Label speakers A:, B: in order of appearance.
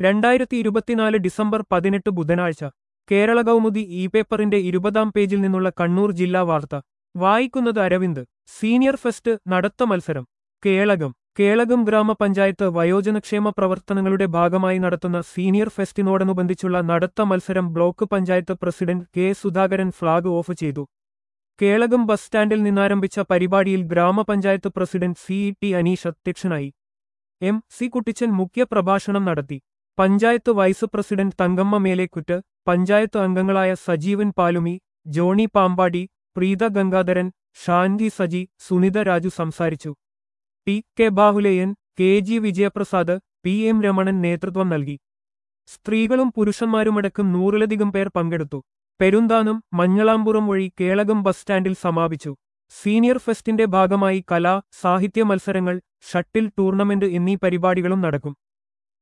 A: രണ്ടായിരത്തി ഇരുപത്തിനാല് ഡിസംബർ പതിനെട്ട് ബുധനാഴ്ച കേരള കൗമുദി ഇ പേപ്പറിന്റെ ഇരുപതാം പേജിൽ നിന്നുള്ള കണ്ണൂർ ജില്ലാ വാർത്ത വായിക്കുന്നത് അരവിന്ദ് സീനിയർ ഫെസ്റ്റ് നടത്ത മത്സരം കേളകം കേളകം ഗ്രാമപഞ്ചായത്ത് വയോജനക്ഷേമ പ്രവർത്തനങ്ങളുടെ ഭാഗമായി നടത്തുന്ന സീനിയർ ഫെസ്റ്റിനോടനുബന്ധിച്ചുള്ള നടത്ത മത്സരം block panchayat president K Sudhakaran flag off ചെയ്തു കേളകം ബസ് സ്റ്റാൻഡിൽ നിന്നാരംഭിച്ച പരിപാടിയിൽ ഗ്രാമപഞ്ചായത്ത് president C E T Aneesh അധ്യക്ഷനായി എം സി കുട്ടിച്ചൻ മുഖ്യപ്രഭാഷണം നടത്തി പഞ്ചായത്ത് വൈസ് പ്രസിഡന്റ് തങ്കമ്മ മേലേക്കുറ്റ് പഞ്ചായത്ത് അംഗങ്ങളായ സജീവൻ പാലുമി ജോണി പാമ്പാടി പ്രീത ഗംഗാധരൻ ഷാൻജി സജി സുനിത രാജു സംസാരിച്ചു P K Bahuleyan K G Vijayaprasad P M Ramanan നേതൃത്വം നൽകി സ്ത്രീകളും പുരുഷന്മാരുമടക്കം നൂറിലധികം പേർ പങ്കെടുത്തു പെരുന്താനം മഞ്ഞളാമ്പുറം വഴി കേളകം ബസ് സ്റ്റാൻഡിൽ സമാപിച്ചു സീനിയർ ഫെസ്റ്റിന്റെ ഭാഗമായി കലാ സാഹിത്യ മത്സരങ്ങൾ ഷട്ടിൽ ടൂർണമെന്റ് എന്നീ പരിപാടികളും നടക്കും